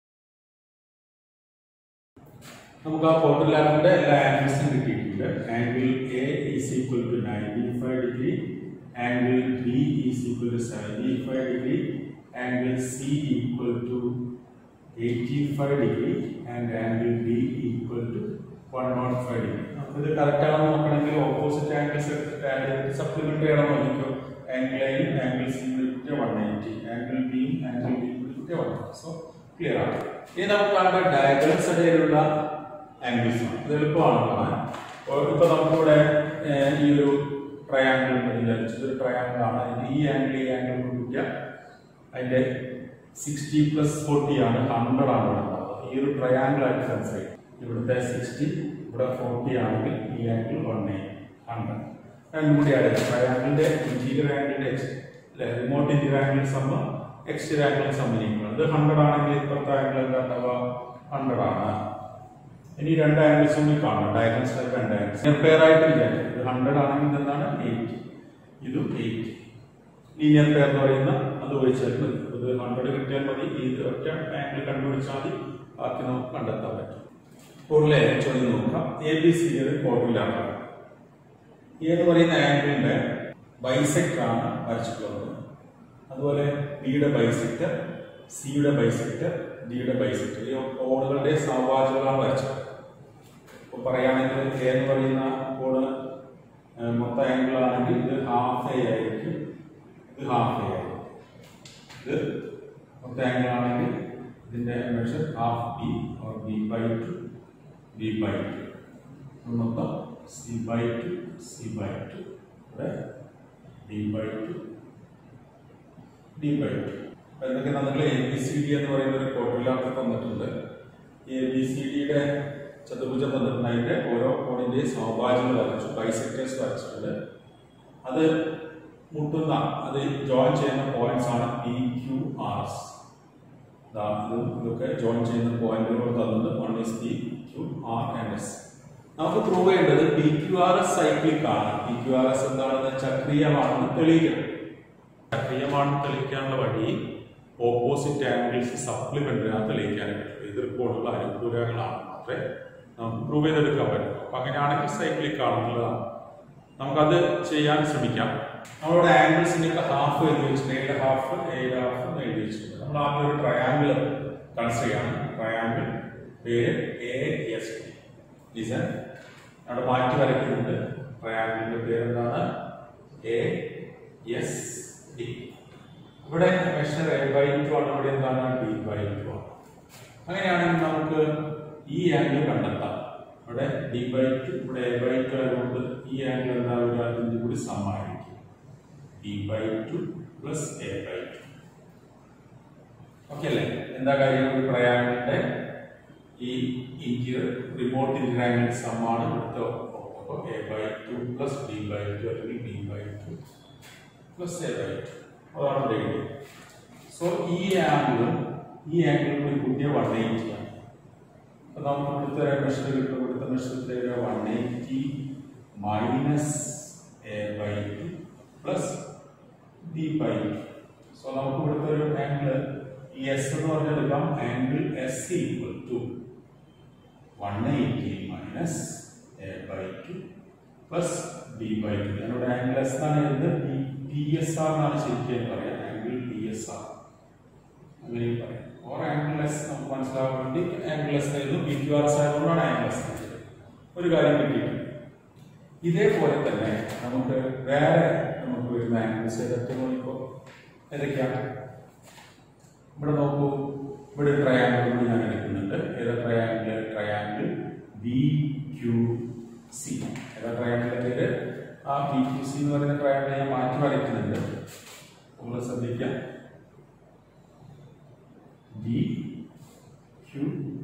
നമുക്ക് ആ ക്വാഡ്രിലാറ്ററിന്റെ എല്ലാ ആംഗിൾസും കിട്ടിയിട്ടുണ്ട് angle A is equal to ninety five degree angle B is equal to seventy five degree angle C equal to eighty five degree and angle D equal to one nought five degree നമുക്ക് ഇത് correct ആണെന്ന് നോക്കണമെങ്കിൽ opposite angles എടുത്തിട്ട് add ചെയ്തിട്ട് supplement ചെയ്യണം നോക്കിക്കോ angle എയും angle സിയും കൂടി കൂട്ടിയ വൺ എയ്റ്റി ആംഗിൾ ബിയും ആംഗിൾ ഡിയും കൂടി കൂട്ടിയ വൺ സോ ക്ലിയർ ആണ് ഇനി നമുക്ക് കാണേണ്ട ഡയഗ്രംസ് ഇടയിലുള്ള ആംഗിൾസ് ആണ് ഇത് എളുപ്പമാണ് കാണാൻ അപ്പോൾ ഇപ്പൊ നമുക്കിവിടെ ഏഹ്, ഈ ഒരു ട്രയാങ്കിൾ ഉണ്ടെന്ന് വിചാരിച്ചത് ഒരു ട്രയാങ്കിൾ ആണ് ഇത് ഈ ആംഗിൾ ഈ ആംഗിൾ കൂട്ടിയാൽ അതിന്റെ സിക്സ്റ്റി പ്ലസ് ഫോർട്ടി ആണ് ഹൺഡ്രഡ് ആണ് ഇവിടെ ഉണ്ടാവുക ഈ ഒരു ട്രയാങ്കിൾ ആയിട്ട് കൺസിഡർ ചെയ്യും ഇവിടുത്തെ സിക്സ്റ്റി ഇവിടെ ഫോർട്ടി ആണെങ്കിൽ ഈ ആംഗിൾ വൺ എയ്റ്റി ഹൺഡ്രഡ് രണ്ടും കൂടി ആഡ് ചെയ്യാം ട്രയാങ്കിളിന്റെ ഇന്റീരിയർ ആംഗിളിന്റെ എക്സ് അല്ലെ റിമോട്ട് ഇന്റീരിയർ ആംഗിൾ സമ്മ എക്സ്റ്റീരിയർ ആംഗിൾ സമ്മിനിക്കണം ഇത് ഹൺഡ്രഡ് ആണെങ്കിൽ ഇപ്പുറത്തെ ആംഗിൾ എന്താ ഉണ്ടാവുക ഹൺഡ്രഡ് ആണ് ഇനി രണ്ട് ആംഗിൾസും കൂടി കാണാം ഡയഗണൽസ് രണ്ട് ആംഗിൾസ് പെയർ ആയിട്ട് വിചാരിക്കും ഇത് ഹൺഡ്രഡ് ആണെങ്കിൽ ഇത് എന്താണ് എയ്റ്റ് ഇതും എയ്റ്റ് ലീനിയർ പെയർ എന്ന് പറയുന്ന അത് ഒഴിച്ചാൽ മതി ഇത് ഹൺഡ്രഡ് കിട്ടിയാൽ മതി ഇത് ഒറ്റ ആംഗിൾ കണ്ടുപിടിച്ചാൽ മതി ബാക്കി നമുക്ക് കണ്ടെത്താൻ പറ്റും കൂടുതലെ ചോദ്യം നോക്കാം എ ബി സി ഒരു കോട്ടിലാണ് എ എന്ന് പറയുന്ന ആംഗിളിന്റെ ബൈസെക്ടർ ആണ് വരച്ചിട്ടുള്ളത് അതുപോലെ ബിയുടെ ബൈസെക്ടർ സിയുടെ ബൈസെക്ടർ ഡിയുടെ ബൈസെക്ടർ ഈ കോണുകളുടെ സാവാചകളാണ് വരച്ചത് ഇപ്പോൾ പറയുകയാണെങ്കിൽ എ എന്ന് പറയുന്ന കോണ് ഏഹ്, മൊത്തം ആംഗിൾ ആണെങ്കിൽ ഇത് ഹാഫ് എ ആയിരിക്കും ഇത് ഹാഫ് എ ആയിരിക്കും ഇത് മൊത്തം ആംഗിൾ ആണെങ്കിൽ ഇതിന്റെ measure half B or B by two B by two മൊത്തം C by two C by two ഇവിടെ D by two D by two എന്തൊക്കെ നമ്മൾ എ ബി സി ഡി എന്ന് പറയുന്ന ഒരു കോട്ടിലാക്കി തന്നിട്ടുണ്ട് എ ബി സി ഡിയുടെ ചതുർഭുജം തന്നിട്ടുണ്ട് അതിന്റെ ഓരോ കോണിന്റെ സമഭാജങ്ങൾ വരച്ചു ബൈസെക്ടേഴ്സ് വരച്ചിട്ടുണ്ട് അത് മുട്ടുന്ന അത് ജോയിൻ ചെയ്യുന്ന പോയിന്റ്സ് ആണ് പി ക്യു ആർ എസ് ഇതും ഇതൊക്കെ ജോയിൻ ചെയ്യുന്ന പോയിന്റുകൾ തന്നത് one is P Q R and S നമുക്ക് പ്രൂവ് ചെയ്യേണ്ടത് P Q R S cyclic ആണ് പി ക്യു ആർ എസ് എന്താണെന്ന് ചക്രീയമാണെന്ന് തെളിയിക്കണം ചക്രീയമാണെന്ന് തെളിയിക്കാനുള്ള വഴി ഓപ്പോസിറ്റ് ആംഗിൾസ് സപ്ലിമെന്ററി ആണ് തെളിയിക്കാൻ പറ്റും എതിർക്കോടുള്ള അനുകൂലങ്ങളാണ് മാത്രമേ നമുക്ക് പ്രൂവ് ചെയ്തെടുക്കാൻ പറ്റും അപ്പൊ അങ്ങനെയാണെങ്കിൽ സൈക്ലിക് ആണെന്നുള്ളതാണ് നമുക്കത് ചെയ്യാൻ ശ്രമിക്കാം നമ്മളുടെ ആംഗിൾസിന്റെ ഹാഫ് എഴുതി വെച്ചിട്ടുണ്ട് എയുടെ ഹാഫ് എയുടെ ഹാഫ് എന്ന് എഴുതി വെച്ചിട്ടുണ്ട് നമ്മൾ ആദ്യം ഒരു ട്രയാങ്കിൾ കൺസിഡർ ചെയ്യണം ട്രയാങ്കിൾ പേര് എ എസ് ടി ഡിസൈൻ അവിടെ മാറ്റി വരയ്ക്കുന്നുണ്ട് ട്രയാങ്കിളിന്റെ പേര് എന്താണ് എ എസ് ഡി ഇവിടെ മെഷർ എ ബൈ ടു ആണ് ഇവിടെ എന്താണ് ഡി ബൈ ടു ആണ് അങ്ങനെയാണെങ്കിൽ നമുക്ക് ഈ ആംഗിൾ കണ്ടെത്താം ഇവിടെ ഡി ബൈ ടു ഇവിടെ എ ബൈ ടു ആയതുകൊണ്ട് ഈ ആംഗിൾ എന്താ ഒരു അതിൻ്റെ കൂടി സമായിരിക്കും D by two plus A by two okay അല്ലേ എന്താ കാര്യം ഒരു ട്രയാങ്കിളിന്റെ ഈ ഇന്റീരിയർ റിമോട്ട് ഇന്റീരിയർ ആംഗിൾ സമ്മാണ് ഇവിടുത്തെ അപ്പോൾ A by two plus D by two അല്ലെങ്കിൽ D by two plus A by two അതാണ് ഇവിടെ എഴുതിയത് സോ ഈ ആംഗിളും ഈ ആംഗിളും കൂടി കൂട്ടിയ വൺ എയ്റ്റി ആണ് അപ്പൊ നമുക്ക് ഇവിടുത്തെ മെഷർ കിട്ടും ഇവിടുത്തെ measure one eighty minus A by two plus D by two so നമുക്ക് ഇവിടുത്തെ ഒരു ആംഗിൾ ഈ എസ് എന്ന് പറഞ്ഞെടുക്കാം angle S equal to one eighty minus A by two plus D by two ഞാനിവിടെ ആംഗിൾ എസ് എന്നാണ് എഴുതുന്നത് ടി എസ് ആർ എന്നാണ് ശരിക്കും പറയാം ആംഗിൾ ടി എസ് ആർ അങ്ങനെയും പറയാം ഓർ ആംഗിൾ എസ് നമുക്ക് മനസ്സിലാവാൻ വേണ്ടി ആംഗിൾ എസ് എഴുതും പി ക്യു ആർ എസ് ആയതുകൊണ്ടാണ് ആംഗിൾ എസ് എഴുതുന്നത് ഒരു കാര്യം കിട്ടിയിട്ടുണ്ട് ഇതേപോലെ തന്നെ നമുക്ക് വേറെ നമുക്ക് വരുന്ന ആംഗിൾസ് ഏതൊക്കെ നോക്കിക്കോ ഏതൊക്കെയാണ് ഇവിടെ നോക്കൂ ഇവിടെ ട്രയാങ്കിൾ കൂടി ഞാൻ എടുക്കുന്നുണ്ട് ഏതാ triangle triangle B Q C ഏതാ ട്രയാങ്കിളിന്റെ പേര് ആ ബി ക്യു സി എന്ന് പറയുന്ന ട്രയാങ്കിൾ ഞാൻ മാറ്റി വരയ്ക്കുന്നുണ്ട് നമ്മൾ ശ്രദ്ധിക്കാം B Q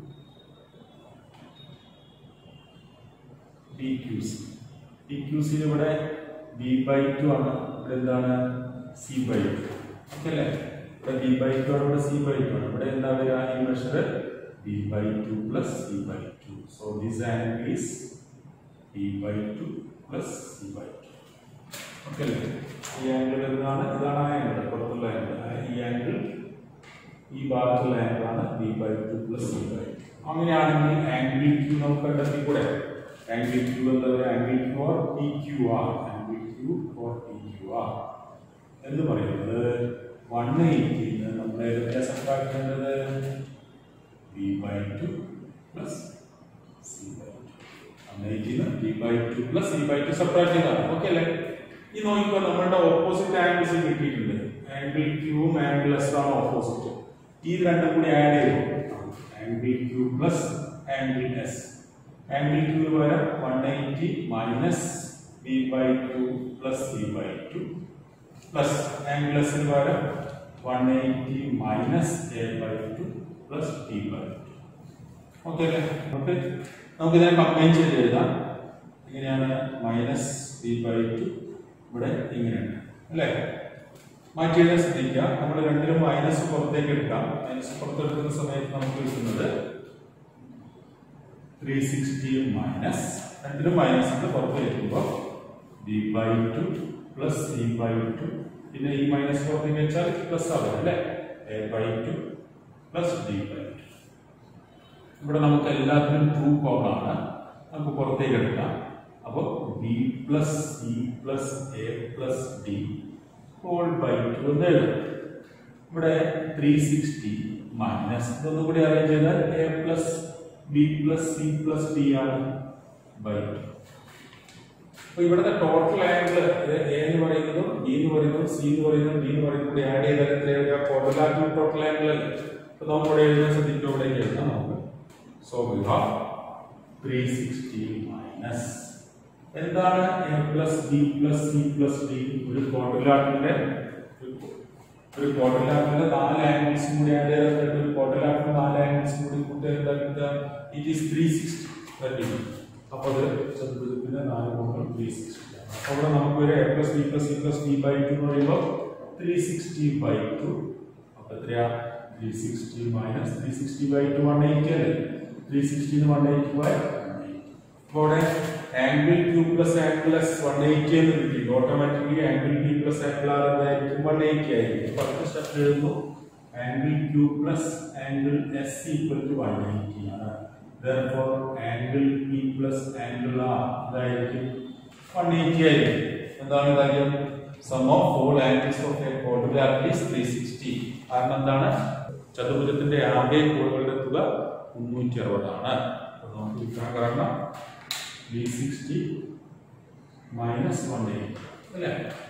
B Q C B Q C ഇവിടെ ബി ബൈ ടു ആണ് ഇവിടെ എന്താണ് സി ബൈ ടു ഓക്കെ അല്ലേ ഇവിടെ ബി ബൈ ടു ആണ് ഇവിടെ സി ബൈ ടു ആണ് ഇവിടെ എന്താ വരിക ഈ measure B by two plus C by two so this angle is B by two plus C by two okay അല്ലേ ഈ ആംഗിൾ എന്താണ് ഇതാണ് ആംഗിൾ പുറത്തുള്ള ആംഗിൾ ഈ ആംഗിൾ ഈ ഭാഗത്തുള്ള ആംഗിൾ ആണ് B by two plus C by two അങ്ങനെയാണെങ്കിൽ ആംഗിൾ ക്യൂ നമുക്ക് കണ്ടെത്തിക്കൂടെ ആംഗിൾ ക്യൂ എന്താ പറയുക angle Q or P Q R angle Q or P Q R എന്ന് പറയുന്നത് വൺ എയ്റ്റിന്ന് നമ്മൾ ഏതൊക്കെ subtract B by two plus C by two one എയ്റ്റിന്ന് B by two plus C by two subtract ചെയ്താണ് okay അല്ലേ ഈ നോക്കിക്കോ നമ്മളുടെ ഓപ്പോസിറ്റ് ആംഗിൾസ് കിട്ടിയിട്ടുണ്ട് ആംഗിൾ ക്യൂവും ആംഗിൾ എസ് ആണ് ഓപ്പോസിറ്റ് ഈ രണ്ടും കൂടി ആഡ് ചെയ്തു angle Q plus angle S angle Q പകരം one eighty minus B by two plus C by two plus angle എസിന് പകരം one eighty minus A by two plus T by two okay അല്ലേ okay നമുക്കിതിനെ combine ചെയ്ത് എഴുതാം ഇങ്ങനെയാണ് minus B by two ഇവിടെ ഇങ്ങനെയാണ് അല്ലേ മാറ്റി എഴുതാൻ ശ്രദ്ധിക്കുക നമ്മൾ രണ്ടിലും മൈനസ് പുറത്തേക്ക് എടുക്കാം മൈനസ് പുറത്തെടുക്കുന്ന സമയത്ത് നമുക്ക് കിട്ടുന്നത് ത്രീ സിക്സ്റ്റി മൈനസ് രണ്ടിലും മൈനസ് ഉണ്ട് പുറത്ത് വയ്ക്കുമ്പോൾ B by two plus C by two പിന്നെ ഈ മൈനസ് പുറത്തേക്ക് വെച്ചാൽ പ്ലസ് ആവും അല്ലേ A by two plus D by two ഇവിടെ നമുക്ക് എല്ലാത്തിനും ട്രൂ കോമൺ ആണ് നമുക്ക് പുറത്തേക്ക് എടുക്കാം അപ്പോൾ B plus C plus A plus D whole by two എന്ന് എഴുതാം ഇവിടെ ത്രീ സിക്സ്റ്റി മൈനസ് ഇതൊന്നും കൂടി അറേഞ്ച് ചെയ്താൽ A plus B plus C plus D ആണ് ബൈ ടു അപ്പൊ ഇവിടുത്തെ ടോട്ടൽ ആംഗിൾ എ എന്ന് പറയുന്നതും ബി എന്ന് പറയുന്നതും സി എന്ന് പറയുന്നതും ഡി എന്ന് പറയുന്നതും കൂടി ആഡ് ചെയ്താൽ എത്രയാ ടോട്ടൽ ടോട്ടൽ ആംഗിൾ അല്ലേ അപ്പൊ നമുക്ക് ഇവിടെ എഴുതാൻ ശ്രദ്ധിക്കും ഇവിടേക്ക് എഴുതാം നമുക്ക് so we have three sixty minus എന്താണ് A plus B plus C plus D ഒരു ക്വാഡ്രിലാറ്ററിന്റെ ഒരു ക്വാഡ്രിലാറ്ററിന്റെ നാല് ആംഗിൾസും കൂടി ആഡ് ചെയ്തിട്ട് ഒരു ക്വാഡ്രിലാറ്ററിന്റെ നാല് ആംഗിൾസും കൂടി കൂട്ടിയാൽ എന്താ കിട്ടുക ഇറ്റ് ഈസ് ത്രീ സിക്സ്റ്റി അപ്പൊ അത് ചതുർഭുജത്തിന്റെ നാല് കോണുകൾ ത്രീ സിക്സ്റ്റി അപ്പൊ ഇവിടെ നമുക്ക് ഒരു A plus B plus C plus D by two എന്ന് പറയുമ്പോൾ ത്രീ സിക്സ്റ്റി ബൈ ടു അപ്പൊ എത്രയാ three sixty minus three sixty by two one eighty അല്ലേ three sixty one eighty by അപ്പോൾ ഇവിടെ angle Q plus angle S one eighty എന്ന് കിട്ടി automatically angle P plus angle R എന്തായിരിക്കും one eighty ആയിരിക്കും അപ്പൊ അടുത്ത സ്റ്റെപ്പ് എഴുതുന്നു angle Q plus angle S equal to one eighty ആണ് therefore angle P plus angle R എന്തായിരിക്കും one eighty ആയിരിക്കും എന്താണ് കാര്യം sum of four angles of a quadrilateral is three sixty കാരണം എന്താണ് ചതുർഭുജത്തിന്റെ ആകെ കോണുകളുടെ തുക മുന്നൂറ്റി അറുപതാണ് അപ്പൊ നമുക്ക് കിട്ടാൻ കാരണം B sixty minus one eighty അല്ലേ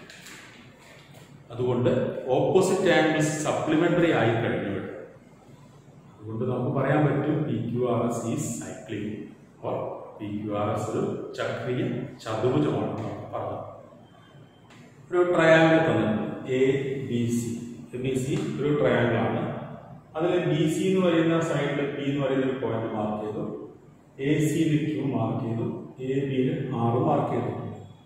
അതുകൊണ്ട് ഓപ്പോസിറ്റ് ആംഗിൾസ് സപ്ലിമെന്ററി ആയി കഴിഞ്ഞു ഇവിടെ. അതുകൊണ്ട് നമുക്ക് പറയാൻ പറ്റും P Q R S is cyclic or P Q R S ഒരു ചക്രീയ ചതുർഭുജമാണെന്ന് നമുക്ക് പറയാം ഒരു ട്രയാങ്കിൾ തന്നിട്ടുണ്ട് A B C A B C ഒരു ട്രയാങ്കിൾ ആണ് അതിൽ ബി സി എന്ന് പറയുന്ന സൈഡിൽ പി എന്ന് പറയുന്ന ഒരു പോയിന്റ് മാർക്ക് ചെയ്തു എ സിയിൽ ക്യൂ മാർക്ക് ചെയ്തു എ ബിയിൽ ആറ് മാർക്ക് ചെയ്തിട്ടുണ്ട്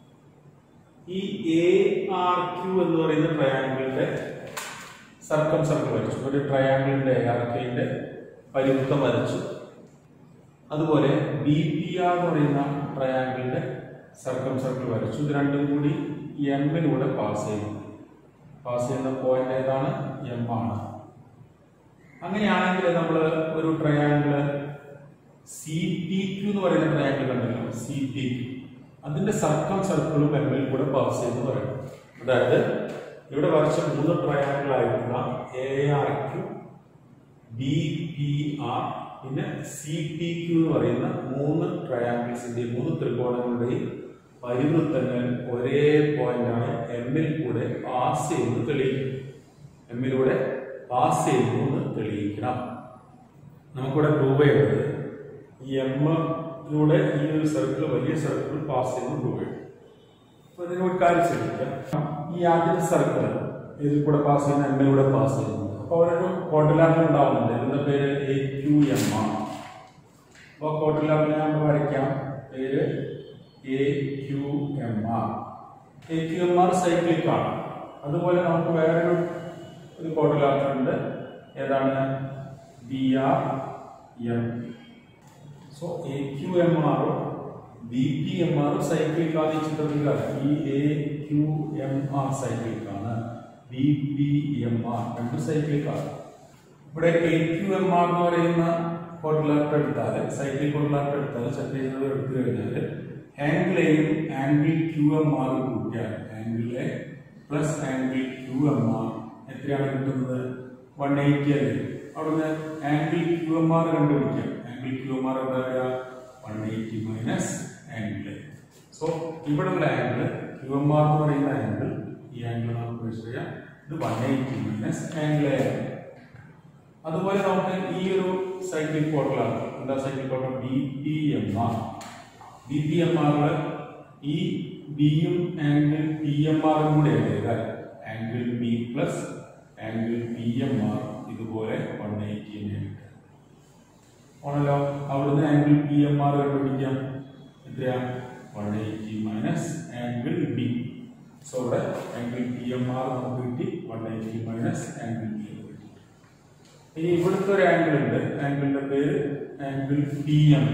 ഈ എ ആർ ക്യൂ എന്ന് പറയുന്ന ട്രയാങ്കിളിന്റെ സർക്കം സർക്കിൾ വരച്ചു ഒരു ട്രയാങ്കിളിന്റെ ആർക്കിന്റെ പരിവൃത്തം വരച്ചു അതുപോലെ ബി പി ആർ എന്ന് പറയുന്ന ട്രയാങ്കിളിന്റെ സർക്കം സർക്കിൾ വരച്ചു ഇത് രണ്ടും കൂടി എമ്മിലൂടെ പാസ് ചെയ്യുന്നു പാസ് ചെയ്യുന്ന പോയിന്റ് ഏതാണ് എം ആണ് അങ്ങനെയാണെങ്കിൽ നമ്മൾ ഒരു ട്രയാങ്കിള് സി പി ക്യു എന്ന് പറയുന്ന ട്രയാങ്കിൾ കണ്ടല്ലോ സി പി ക്യു അതിന്റെ സർക്കം സർക്കിളും എമ്മിൽ കൂടെ പാസ് ചെയ്യുന്നു പറയണം അതായത് ഇവിടെ വരച്ച മൂന്ന് ട്രയാങ്കിൾ ആയിട്ടുള്ള A R Q B P R പിന്നെ സി പി ക്യു എന്ന് പറയുന്ന മൂന്ന് ട്രയാങ്കിൾസിന്റെ മൂന്ന് ത്രികോണങ്ങളുടെയും പരിവൃത്തങ്ങൾ ഒരേ പോയിന്റാണ് എമ്മിൽ കൂടെ പാസ് ചെയ്യുന്നത് തെളിയിക്കും എമ്മിലൂടെ പാസ് ചെയ്യുന്നു എന്ന് തെളിയിക്കണം നമുക്കിവിടെ പ്രൂവ് ചെയ്യുന്നത് ഈ എമ്മിലൂടെ ഈ ഒരു സർക്കിൾ വലിയ സർക്കിൾ പാസ് ചെയ്യുന്നു പ്രൂവ് ചെയ്യും അപ്പൊ ഇതിന് ഒരു കാര്യം ശ്രദ്ധിക്കാം ഈ ആദ്യത്തെ സർക്കിൾ ഇതിൽ കൂടെ പാസ് ചെയ്യുന്ന എമ്മിലൂടെ പാസ് ചെയ്യുന്നു അപ്പോൾ ഒരു കോട്ടിലാറ്റർ ഉണ്ടാവുന്നുണ്ട് ഇതിന്റെ പേര് എ ക്യു എം ആണ് അപ്പോൾ കോട്ടിലാറ്ററിനെ നമ്മൾ വരയ്ക്കാം പേര് A Q M R A Q M R cyclic ആണ് അതുപോലെ നമുക്ക് വേറൊരു ഒരു കോട്ടിലാറ്റർ ഉണ്ട് ഏതാണ് B R M so A Q M ആറും ബി പി എം ആറും സൈക്ലിക് ആണ് ഈ ചിത്രത്തിൽ ഈ A Q M R cyclic ആണ് ബി പി എം ആർ രണ്ട് സൈക്ലിക് ആണ് ഇവിടെ എ ക്യു എം ആർ എന്ന് പറയുന്ന കോട്ടിലാറ്റർ എടുത്താൽ സൈക്ലിക് കോട്ടിലാറ്റർ എടുത്താൽ ചെക്ക് ചെയ്യുന്നത് എടുത്തു കഴിഞ്ഞാൽ ആംഗിൾ എയും ആംഗിൾ ക്യു എം ആർ കൂട്ടിയാൽ angle A plus angle Q M R എത്രയാണ് കിട്ടുന്നത് വൺ എയ്റ്റി അല്ലേ അവിടുന്ന് ആംഗിൾ ക്യു എം ആർ കണ്ടുപിടിക്കാം ആംഗിൾ ക്യു എം ആർ എന്താ പറയുക one eighty minus angle so ഇവിടെയുള്ള ആംഗിൾ ക്യു എം ആർ എന്ന് പറയുന്ന ആംഗിൾ ഈ ആംഗിൾ നമുക്ക് മെഷർ ചെയ്യാം ഇത് one eighty minus angle A അതുപോലെ നമുക്ക് ഈ ഒരു സൈക്ലിക് കോട്ടിലാണ് എന്താ സൈക്ലിക് കോട്ടം B P M R B P M ആറിൽ ഈ ബിയും ആംഗിൾ പി എം ആറും കൂടെ ചെയ്താൽ angle B plus angle P M R ഇതുപോലെ വൺ എയ്റ്റി തന്നെ കിട്ടും ആണല്ലോ അവിടുന്ന് ആംഗിൾ പി എം ആർ കണ്ടുപിടിക്കാം എത്രയാ one eighty minus angle B so ഇവിടെ ആംഗിൾ പി എം ആർ നമുക്ക് കിട്ടി one eighty minus angle B എന്ന് കിട്ടി ഇനി ഇവിടുത്തെ ഒരു ആംഗിൾ ഉണ്ട് ആംഗിളിന്റെ പേര് ആംഗിൾ പി എം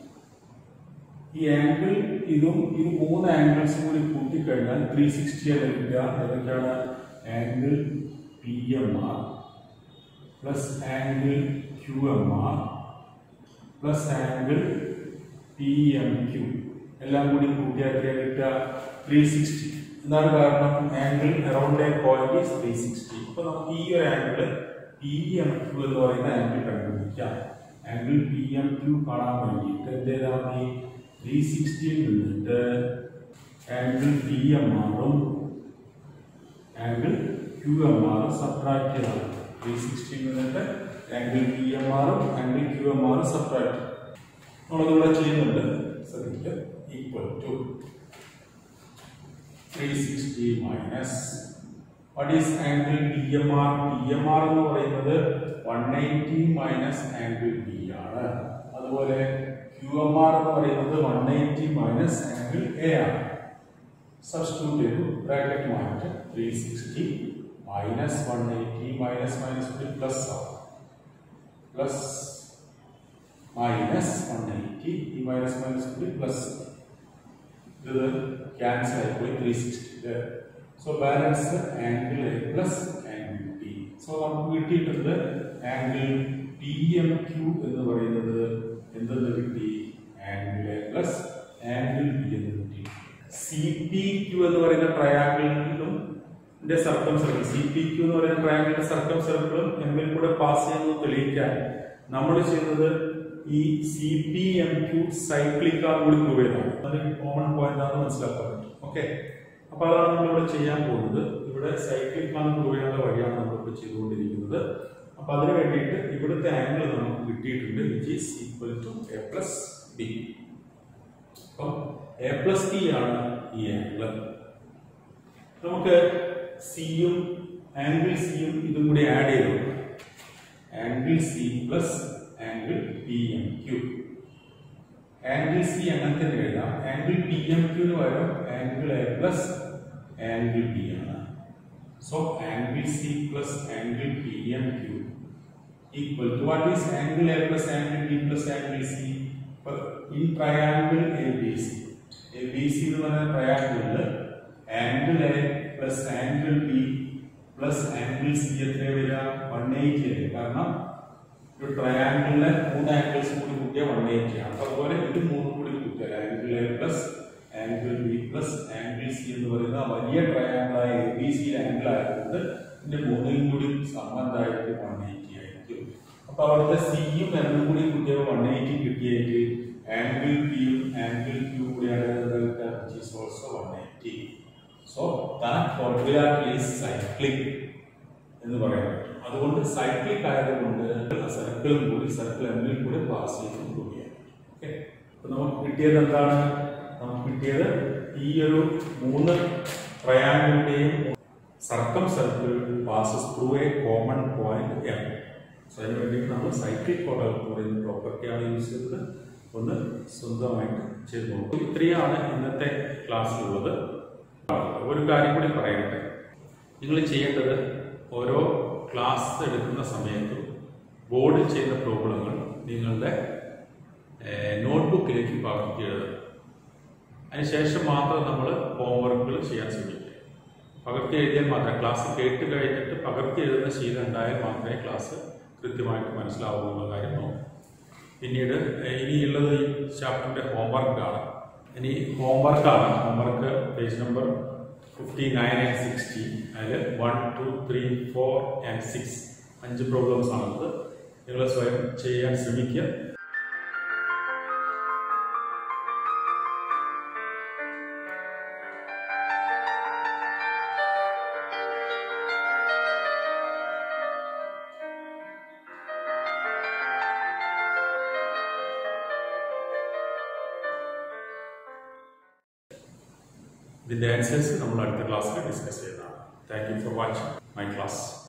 ഈ ആംഗിൾ ഇതും ഇത് മൂന്ന് ആംഗിൾസും കൂടി കൂട്ടിക്കഴിഞ്ഞാൽ ത്രീ സിക്സ്റ്റി ആണ് കിട്ടുക ഏതൊക്കെയാണ് angle P M R plus angle Q M R plus angle P M Q എല്ലാം കൂടി കൂട്ടിയാൽ എത്രയാണ് കിട്ടുക ത്രീ സിക്സ്റ്റി എന്താണ് കാരണം angle around a point is three sixty അപ്പൊ നമുക്ക് ഈ ഒരു ആംഗിൾ പി എം ക്യു എന്ന് പറയുന്ന ആംഗിൾ കണ്ടുപിടിക്കാം ആംഗിൾ പി എം ക്യു കാണാൻ വേണ്ടിയിട്ട് എന്ത് ചെയ്താൽ മതി ത്രീ സിക്സ്റ്റിയിൽ നിന്നിട്ട് ആംഗിൾ പി എം ആറും ആംഗിൾ ക്യു എം ആറും സബ്ട്രാക്ട് ചെയ്യണം ത്രീ സിക്സ്റ്റിയിൽ നിന്നിട്ട് ആംഗിൾ പി എം ആറും ആംഗിൾ ക്യു എം ആറും സബ്ട്രാക്ട് നമ്മളിവിടെ ചെയ്യുന്നുണ്ട് ശ്രദ്ധിക്കുക equal to three sixty minus what is angle P M R P M R എന്ന് പറയുന്നത് one eighty minus angle B ആണ് അതുപോലെ ക്യു എം ആർ എന്ന് പറയുന്നത് one eighty minus angle A ആണ് സബ്സ്റ്റിറ്റ്യൂട്ട് ചെയ്തു ബ്രാക്കറ്റ് മാറ്റി three sixty minus one eighty minus minus കൂടി പ്ലസ് ആവും പ്ലസ് മൈനസ് വൺ എയ്റ്റി ഈ മൈനസ് മൈനസ് കൂടി പ്ലസ് ഇത് ക്യാൻസൽ ആയിപ്പോയി three sixty so balance angle A plus angle B so നമുക്ക് കിട്ടിയിട്ടുണ്ട് ആംഗിൾ പി എം ക്യൂ എന്ന് പറയുന്നത് എന്തെന്ന് കിട്ടി angle A plus angle B എന്ന് കിട്ടി സി പി ക്യൂ എന്ന് പറയുന്ന ട്രയാങ്കിളിലും circum circle C P Q എന്ന് പറയുന്ന ട്രയാങ്കിളിന്റെ സർക്കം സർക്കിളും എമ്മിൽ കൂടെ പാസ് ചെയ്യുന്നത് തെളിയിക്കാൻ നമ്മൾ ചെയ്യുന്നത് ഈ C P M Q cyclic ആണ് കൂടി പ്രൂവ് ചെയ്തതാണ് അത് കോമൺ പോയിന്റ് ആണെന്ന് മനസ്സിലാക്കാൻ പറ്റും ഓക്കെ അപ്പൊ അതാണ് നമ്മളിവിടെ ചെയ്യാൻ പോകുന്നത് ഇവിടെ സൈക്ലിക് ആണ് പ്രൂവ് ചെയ്യാനുള്ള വഴിയാണ് നമ്മളിപ്പോൾ ചെയ്തുകൊണ്ടിരിക്കുന്നത് അപ്പൊ അതിന് വേണ്ടിയിട്ട് ഇവിടുത്തെ ആംഗിൾ നമുക്ക് കിട്ടിയിട്ടുണ്ട് which is equal to A plus B അപ്പം എ പ്ലസ് ബി ആണ് ഈ ആംഗിൾ നമുക്ക് സിയും ആംഗിൾ സിയും ഇതും കൂടി ആഡ് ചെയ്തു angle C plus angle P M Q angle C അങ്ങനെ തന്നെ എഴുതാം ആംഗിൾ പി എം ക്യൂന് പകരം angle A plus angle B ആണ് so angle C plus angle P M Q equal to what is angle A plus angle B plus angle C in triangle A B C A B C എന്ന് പറയുന്ന ട്രയാംഗിളിൽ angle A plus angle B plus angle C എത്ര വരിക one eighty അല്ലേ കാരണം ഒരു ട്രയാംഗിളിലെ മൂന്ന് angles കൂടി കൂട്ടിയ വൺ എയ്റ്റി ആണ് അപ്പൊ അതുപോലെ ഇത് മൂന്നും കൂടി കൂട്ടിയാൽ angle A plus angle B plus angle C എന്ന് പറയുന്ന വലിയ ട്രയാംഗിളായ എ ബി സി ആംഗിൾ ആയതുകൊണ്ട് ഇതിന്റെ മൂന്നിനും കൂടി സംബന്ധമായിട്ട് വൺ എയ്റ്റി ആയിരിക്കും അപ്പൊ അവിടുത്തെ സിയും എന്നും കൂടി കൂട്ടിയ വൺ എയ്റ്റി കിട്ടിയെങ്കിൽ ആംഗിൾ പിയും ആംഗിൾ ക്യൂ കൂടിയാണ് also one eighty so that quadrilateral is cyclic എന്ന് പറയാൻ പറ്റും അതുകൊണ്ട് സൈക്ലിക് ആയതുകൊണ്ട് സർക്കിളും കൂടി സർക്കിൾ എമ്മിൽ കൂടി പാസ് ചെയ്ത് കൊണ്ടുപോവുകയാണ് ഓക്കെ അപ്പൊ നമുക്ക് കിട്ടിയത് എന്താണ് നമുക്ക് കിട്ടിയത് ഈ ഒരു മൂന്ന് ട്രയാങ്കിളിന്റെയും circum circle passes through a common point M so അതിന് വേണ്ടിയിട്ട് നമ്മൾ സൈക്ലിക് കോഡൽ എന്ന് പറയുന്ന പ്രോപ്പർട്ടിയാണ് യൂസ് ചെയ്തത് ഒന്ന് സ്വന്തമായിട്ട് ചെയ്ത് നോക്കും ഇത്രയാണ് ഇന്നത്തെ ക്ലാസ്സിലുള്ളത് ഒരു കാര്യം കൂടി പറയട്ടെ നിങ്ങൾ ചെയ്യേണ്ടത് ഓരോ ക്ലാസ് എടുക്കുന്ന സമയത്തും ബോർഡിൽ ചെയ്യുന്ന പ്രോബ്ലങ്ങൾ നിങ്ങളുടെ നോട്ട്ബുക്കിലേക്ക് പകർത്തി എഴുതുക അതിനുശേഷം മാത്രം നമ്മൾ ഹോംവർക്കുകൾ ചെയ്യാൻ ശ്രമിക്കുക പകർത്തി എഴുതിയാൽ മാത്രം ക്ലാസ് കേട്ട് കഴിഞ്ഞിട്ട് പകർത്തി എഴുതുന്ന ശീലം ഉണ്ടായാൽ മാത്രമേ ക്ലാസ് കൃത്യമായിട്ട് മനസ്സിലാവൂ എന്നുള്ള കാര്യം നോക്കും പിന്നീട് ഇനിയുള്ളത് ഈ ചാപ്റ്ററിൻ്റെ ഹോംവർക്കാണ് ഇനി ഹോംവർക്കാണ് homework page number fifty nine and sixty അതിൽ one two three four and six അഞ്ച് പ്രോബ്ലംസ് ആണുള്ളത് നിങ്ങൾ സ്വയം ചെയ്യാൻ ശ്രമിക്കുക ഇതിന്റെ ആൻസേഴ്സ് നമ്മൾ അടുത്ത ക്ലാസ്സിൽ ഡിസ്കസ് ചെയ്യുന്നതാണ് thank you for watching my class